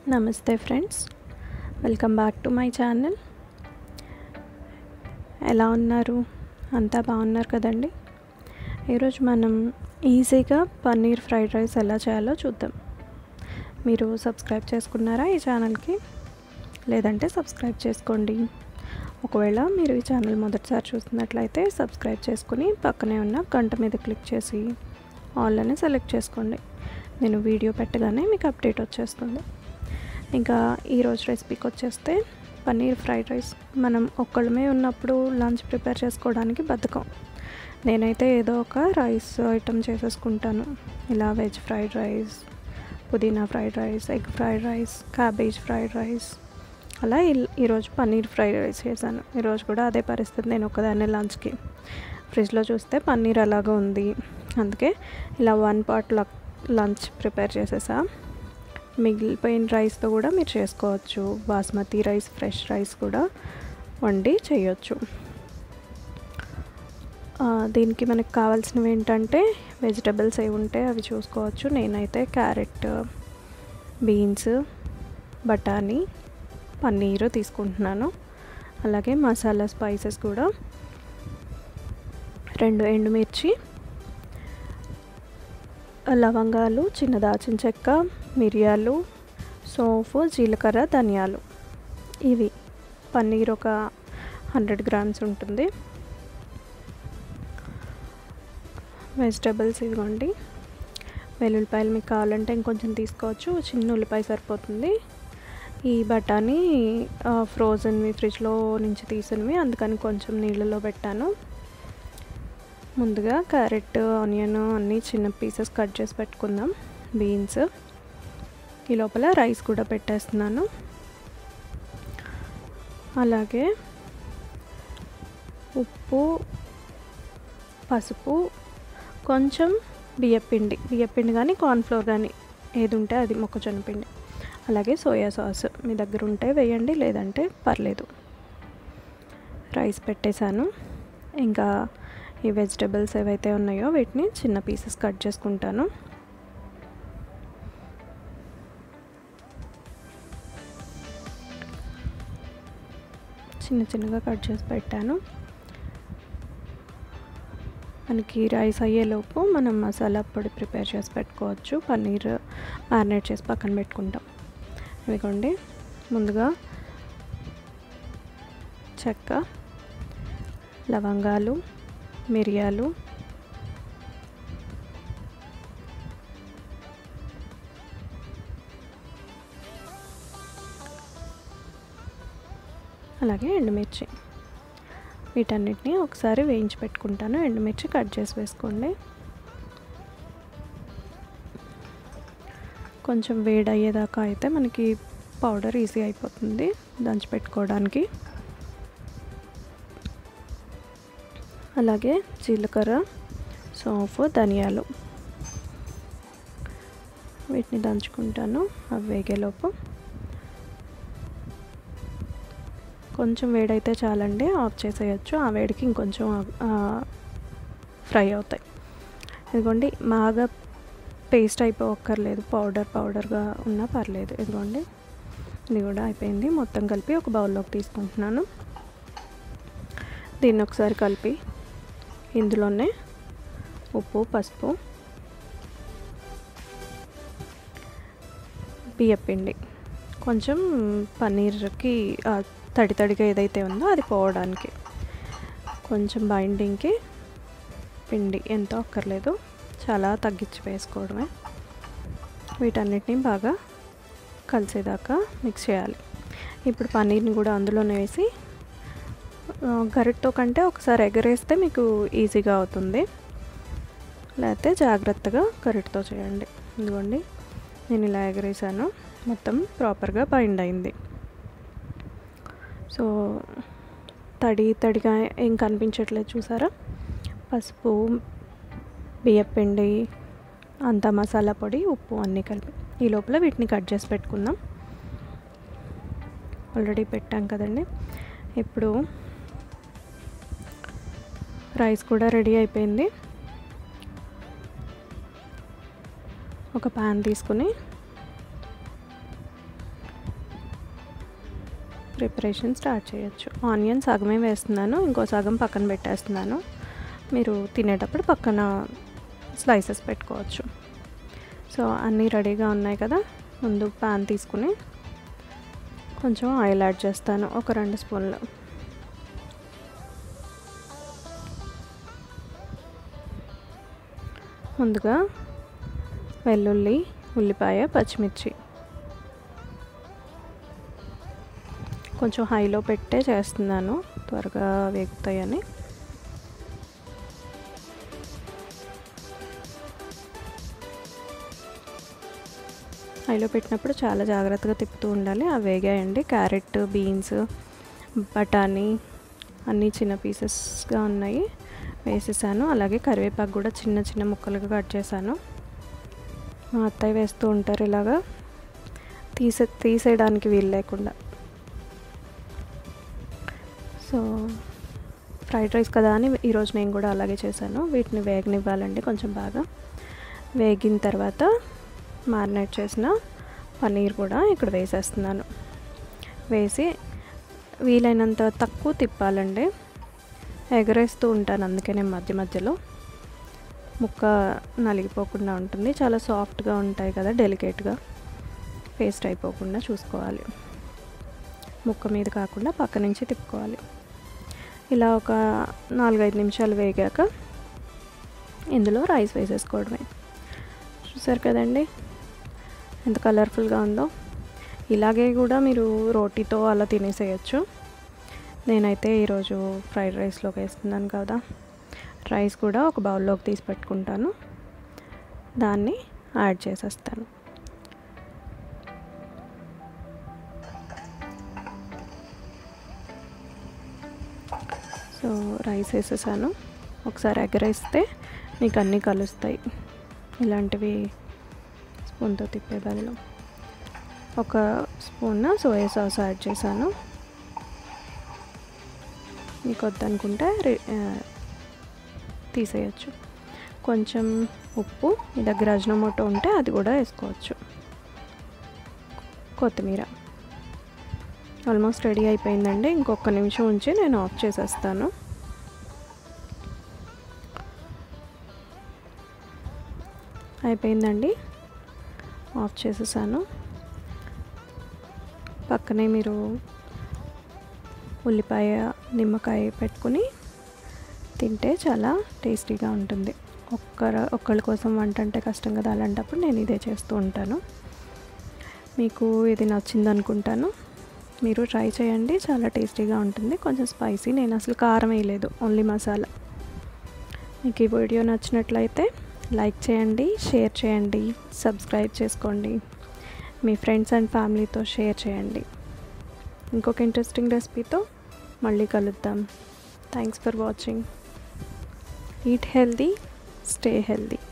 నమస్తే friends welcome back to my channel ఎలా ఉన్నారు అంతా బాగున్నారు కదండి ఈరోజు మనం ఈజీగా పన్నీర్ ఫ్రైడ్ రైస్ ఎలా చేయాలో చూద్దాం మీరు సబ్స్క్రైబ్ చేసుకున్నారా ఈ ఛానల్కి లేదంటే సబ్స్క్రైబ్ చేసుకోండి ఒకవేళ మీరు ఈ ఛానల్ మొదటిసారి చూస్తున్నట్లయితే సబ్స్క్రైబ్ చేసుకుని పక్కనే ఉన్న గంట మీద క్లిక్ చేసి ఆల్ అని సెలెక్ట్ చేసుకోండి నేను వీడియో పెట్టగానే మీకు అప్డేట్ వచ్చేస్తుంది ఇంకా ఈరోజు రెసిపీకి వచ్చేస్తే పన్నీర్ ఫ్రైడ్ రైస్ మనం ఒక్కళ్ళమే ఉన్నప్పుడు లంచ్ ప్రిపేర్ చేసుకోవడానికి బద్ధకం నేనైతే ఏదో ఒక రైస్ ఐటమ్ చేసేసుకుంటాను ఇలా వెజ్ ఫ్రైడ్ రైస్ పుదీనా fried rice egg fried rice cabbage fried rice అలా ఈరోజు పన్నీర్ ఫ్రైడ్ రైస్ చేశాను ఈరోజు కూడా అదే పరిస్థితి నేను ఒకదాన్నే లంచ్కి ఫ్రిడ్జ్లో చూస్తే పన్నీర్ అలాగా ఉంది అందుకే ఇలా వన్ పాట్ లంచ్ ప్రిపేర్ చేసేసా మిగిలిపోయిన రైస్తో కూడా మీరు చేసుకోవచ్చు బాస్మతి రైస్ ఫ్రెష్ రైస్ కూడా వండి చేయొచ్చు దీనికి మనకు కావాల్సినవి ఏంటంటే వెజిటబుల్స్ ఏవి ఉంటే అవి చూసుకోవచ్చు నేనైతే క్యారెట్ బీన్స్ బఠానీ పన్నీర్ తీసుకుంటున్నాను అలాగే మసాలా స్పైసెస్ కూడా రెండు ఎండుమిర్చి లవంగాలు చిన్న దాచిన చెక్క మిరియాలు సోంపు జీలకర్ర ధనియాలు ఇవి పన్నీర్ ఒక హండ్రెడ్ గ్రామ్స్ ఉంటుంది వెజిటబుల్స్ ఇదిగోండి వెల్లుల్లిపాయలు మీకు కావాలంటే ఇంకొంచెం తీసుకోవచ్చు చిన్న ఉల్లిపాయ సరిపోతుంది ఈ బఠానీ ఫ్రోజన్వి ఫ్రిడ్జ్లో నుంచి తీసినవి అందుకని కొంచెం నీళ్ళలో పెట్టాను ముందుగా క్యారెట్ ఆనియన్ అన్నీ చిన్న పీసెస్ కట్ చేసి పెట్టుకుందాం బీన్స్ ఈ లోపల రైస్ కూడా పెట్టేస్తున్నాను అలాగే ఉప్పు పసుపు కొంచెం బియ్యపిండి బియ్యపిండి కానీ కార్న్ఫ్లోర్ కానీ ఏది ఉంటే అది మొక్కజొన్న పిండి అలాగే సోయా సాస్ మీ దగ్గర ఉంటే వేయండి లేదంటే పర్లేదు రైస్ పెట్టేశాను ఇంకా ఈ వెజిటబుల్స్ ఏవైతే ఉన్నాయో వీటిని చిన్న పీసెస్ కట్ చేసుకుంటాను చిన్న చిన్నగా కట్ చేసి పెట్టాను మనకి రైస్ అయ్యేలోపు మనం మసాలా పొడి ప్రిపేర్ చేసి పెట్టుకోవచ్చు పన్నీర్ మ్యారినేట్ చేసి పక్కన పెట్టుకుంటాం ఇదిగోండి ముందుగా చెక్క లవంగాలు మిరియాలు అలాగే ఎండుమిర్చి వీటన్నిటిని ఒకసారి వేయించి పెట్టుకుంటాను ఎండుమిర్చి కట్ చేసి వేసుకోండి కొంచెం వేడి అయ్యేదాకా అయితే మనకి పౌడర్ ఈజీ అయిపోతుంది దంచి పెట్టుకోవడానికి అలాగే జీలకర్ర సోంపు ధనియాలు వీటిని దంచుకుంటాను అవి వేగేలోపు కొంచెం వేడైతే చాలండి ఆఫ్ చేసేయచ్చు ఆ వేడికి ఇంకొంచెం ఫ్రై అవుతాయి ఇదిగోండి బాగా పేస్ట్ అయిపోక్కర్లేదు పౌడర్ పౌడర్గా ఉన్నా పర్లేదు ఇదిగోండి ఇది కూడా అయిపోయింది మొత్తం కలిపి ఒక బౌల్లోకి తీసుకుంటున్నాను దీన్ని ఒకసారి కలిపి ఇందులోనే ఉప్పు పసుపు బియ్యపిండి కొంచెం పన్నీర్కి తడి తడిగా ఏదైతే ఉందో అది పోవడానికి కొంచెం బైండింగ్కి పిండి ఎంతో అక్కర్లేదు చాలా తగ్గించి వేసుకోవడమే వీటన్నిటిని బాగా కలిసేదాకా మిక్స్ చేయాలి ఇప్పుడు పన్నీర్ని కూడా అందులోనే వేసి గరిటతో కంటే ఒకసారి ఎగరేస్తే మీకు ఈజీగా అవుతుంది లేకపోతే జాగ్రత్తగా గరిటతో చేయండి ఇదిగోండి నేను ఇలా ఎగరేసాను మొత్తం ప్రాపర్గా బైండ్ అయింది సో తడి తడిగా ఏం కనిపించట్లేదు చూసారా పసుపు బియ్యపిండి అంత మసాలా పొడి ఉప్పు అన్నీ కలిపి ఈ లోపల వీటిని కట్ చేసి పెట్టుకుందాం ఆల్రెడీ పెట్టాం కదండి ఇప్పుడు రైస్ కూడా రెడీ అయిపోయింది ఒక ప్యాన్ తీసుకుని ప్రిపరేషన్ స్టార్ట్ చేయొచ్చు ఆనియన్ సగమే వేస్తున్నాను ఇంకో సగం పక్కన పెట్టేస్తున్నాను మీరు తినేటప్పుడు పక్కన స్లైసెస్ పెట్టుకోవచ్చు సో అన్నీ రెడీగా ఉన్నాయి కదా ముందు ప్యాన్ తీసుకుని కొంచెం ఆయిల్ యాడ్ చేస్తాను ఒక రెండు స్పూన్లు ముందుగా వెల్లుల్లి ఉల్లిపాయ పచ్చిమిర్చి కొంచెం హైలో పెట్టే చేస్తున్నాను త్వరగా వేగుతాయని హైలో పెట్టినప్పుడు చాలా జాగ్రత్తగా తిప్పుతూ ఉండాలి అవి వేగాయండి క్యారెట్ బీన్స్ బఠానీ అన్నీ చిన్న పీసెస్గా ఉన్నాయి వేసేసాను అలాగే కరివేపాకు కూడా చిన్న చిన్న ముక్కలుగా కట్ చేశాను మా అత్తయ్య వేస్తూ ఉంటారు ఇలాగా తీసే తీసేయడానికి వీలు లేకుండా సో ఫ్రైడ్ రైస్ కదా అని ఈరోజు నేను కూడా అలాగే చేశాను వీటిని వేగనివ్వాలండి కొంచెం బాగా వేగిన తర్వాత మ్యారినేట్ చేసిన పన్నీర్ కూడా ఇక్కడ వేసేస్తున్నాను వేసి వీలైనంత తక్కువ తిప్పాలండి ఎగరేస్తూ ఉంటాను అందుకే నేను మధ్య మధ్యలో ముక్క నలిగిపోకుండా ఉంటుంది చాలా సాఫ్ట్గా ఉంటాయి కదా డెలికేట్గా పేస్ట్ అయిపోకుండా చూసుకోవాలి ముక్క మీద కాకుండా పక్క నుంచి తిప్పుకోవాలి ఇలా ఒక నాలుగైదు నిమిషాలు వేగాక ఇందులో రైస్ వేసేసుకోవడమే చూసారు కదండి ఎంత కలర్ఫుల్గా ఉందో ఇలాగే కూడా మీరు రోటీతో అలా తినేసేయచ్చు నేనైతే ఈరోజు ఫ్రైడ్ రైస్లోకి వేస్తున్నాను కదా రైస్ కూడా ఒక బౌల్లోకి తీసి పెట్టుకుంటాను దాన్ని యాడ్ చేసేస్తాను సో రైస్ వేసేసాను ఒకసారి ఎగరేస్తే మీకు అన్నీ కలుస్తాయి ఇలాంటివి స్పూన్తో తిప్పే బదులు ఒక స్పూన్ సోయా సాస్ యాడ్ చేశాను మీకు వద్దనుకుంటే తీసేయచ్చు కొంచెం ఉప్పు మీ దగ్గర అజ్నమోటో ఉంటే అది కూడా వేసుకోవచ్చు కొత్తిమీర ఆల్మోస్ట్ రెడీ అయిపోయిందండి ఇంకొక నిమిషం ఉంచి నేను ఆఫ్ చేసేస్తాను అయిపోయిందండి ఆఫ్ చేసేసాను పక్కనే మీరు ఉల్లిపాయ నిమ్మకాయ పెట్టుకుని తింటే చాలా టేస్టీగా ఉంటుంది ఒక్కర ఒక్కళ్ళ కోసం వంట అంటే కష్టం కదా అలాంటప్పుడు నేను ఇదే చేస్తూ ఉంటాను మీకు ఇది నచ్చింది అనుకుంటాను మీరు ట్రై చేయండి చాలా టేస్టీగా ఉంటుంది కొంచెం స్పైసీ నేను అసలు కారం వేయలేదు ఓన్లీ మసాలా మీకు ఈ వీడియో నచ్చినట్లయితే లైక్ చేయండి షేర్ చేయండి సబ్స్క్రైబ్ చేసుకోండి మీ ఫ్రెండ్స్ అండ్ ఫ్యామిలీతో షేర్ చేయండి ఇంకొక ఇంట్రెస్టింగ్ రెసిపీతో మళ్ళీ కలుద్దాం thanks for watching eat healthy stay healthy